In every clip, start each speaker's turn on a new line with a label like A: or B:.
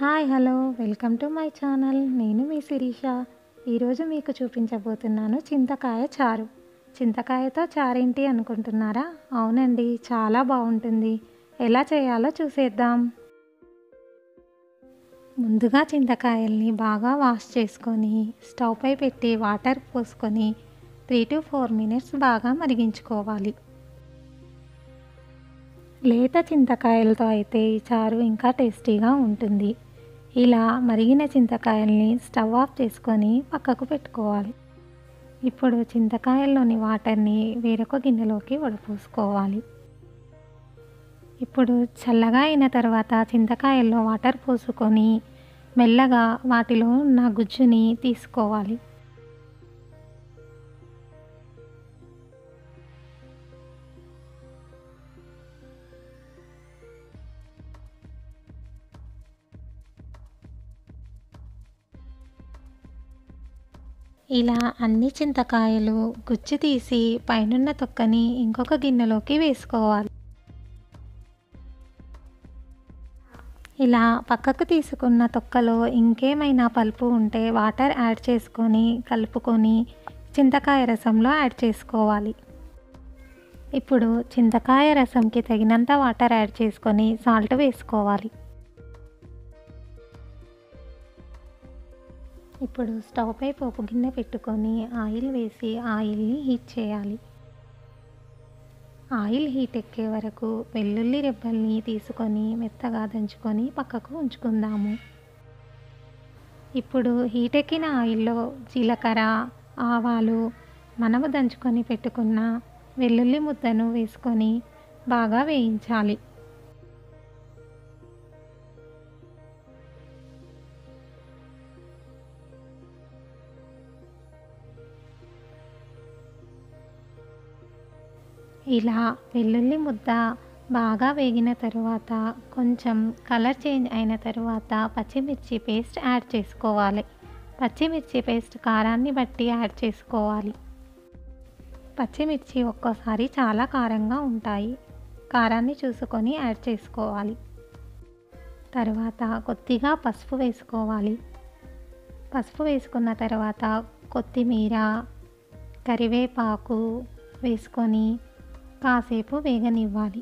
A: hi hello welcome to my channel నేను మీ శిరీష ఈరోజు మీకు చూపించబోతున్నాను చింతకాయ చారు చింతకాయతో చారేంటి అనుకుంటున్నారా అవునండి చాలా బాగుంటుంది ఎలా చేయాలో చూసేద్దాం ముందుగా చింతకాయల్ని బాగా వాష్ చేసుకొని స్టవ్ పై పెట్టి వాటర్ పోసుకొని త్రీ టు ఫోర్ మినిట్స్ బాగా మరిగించుకోవాలి లేత చింతకాయలతో అయితే ఈ చారు ఇంకా టేస్టీగా ఉంటుంది ఇలా మరిగిన చింతకాయల్ని స్టవ్ ఆఫ్ చేసుకొని పక్కకు పెట్టుకోవాలి ఇప్పుడు చింతకాయల్లోని వాటర్ని వేరొక గిన్నెలోకి వడపోసుకోవాలి ఇప్పుడు చల్లగా అయిన తర్వాత చింతకాయల్లో వాటర్ పోసుకొని మెల్లగా వాటిలో ఉన్న గుజ్జుని తీసుకోవాలి ఇలా అన్ని చింతకాయలు గుజ్జు తీసి పైనున్న తొక్కని ఇంకొక గిన్నెలోకి వేసుకోవాలి ఇలా పక్కకు తీసుకున్న తొక్కలో ఇంకేమైనా పలుపు ఉంటే వాటర్ యాడ్ చేసుకొని కలుపుకొని చింతకాయ రసంలో యాడ్ చేసుకోవాలి ఇప్పుడు చింతకాయ రసంకి తగినంత వాటర్ యాడ్ చేసుకొని సాల్ట్ వేసుకోవాలి ఇప్పుడు స్టవ్ పై పోపు గిన్నె పెట్టుకొని ఆయిల్ వేసి ఆయిల్ని హీట్ చేయాలి ఆయిల్ హీట్ ఎక్కే వరకు వెల్లుల్లి రెబ్బల్ని తీసుకొని మెత్తగా దంచుకొని పక్కకు ఉంచుకుందాము ఇప్పుడు హీట్ ఎక్కిన ఆయిల్లో జీలకర్ర ఆవాలు మనము దంచుకొని పెట్టుకున్న వెల్లుల్లి ముద్దను వేసుకొని బాగా వేయించాలి ఇలా వెల్లుల్లి ముద్ద బాగా వేగిన తరువాత కొంచెం కలర్ చేంజ్ అయిన తరువాత పచ్చిమిర్చి పేస్ట్ యాడ్ చేసుకోవాలి పచ్చిమిర్చి పేస్ట్ కారాన్ని బట్టి యాడ్ చేసుకోవాలి పచ్చిమిర్చి ఒక్కోసారి చాలా కారంగా ఉంటాయి కారాన్ని చూసుకొని యాడ్ చేసుకోవాలి తర్వాత కొద్దిగా పసుపు వేసుకోవాలి పసుపు వేసుకున్న తర్వాత కొత్తిమీర కరివేపాకు వేసుకొని కాసేపు వేగనివ్వాలి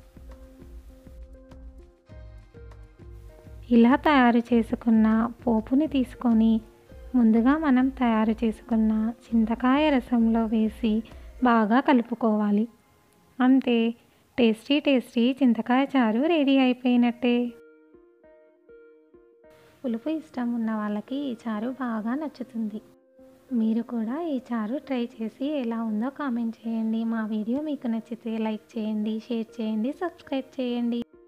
A: ఇలా తయారు చేసుకున్న పోపుని తీసుకొని ముందుగా మనం తయారు చేసుకున్న చింతకాయ రసంలో వేసి బాగా కలుపుకోవాలి అంతే టేస్టీ టేస్టీ చింతకాయ చారు రెడీ అయిపోయినట్టే పులుపు ఇష్టం ఉన్న వాళ్ళకి ఈ చారు బాగా నచ్చుతుంది మీరు కూడా ఈ చారు ట్రై చేసి ఎలా ఉందో కామెంట్ చేయండి మా వీడియో మీకు నచ్చితే లైక్ చేయండి షేర్ చేయండి సబ్స్క్రైబ్ చేయండి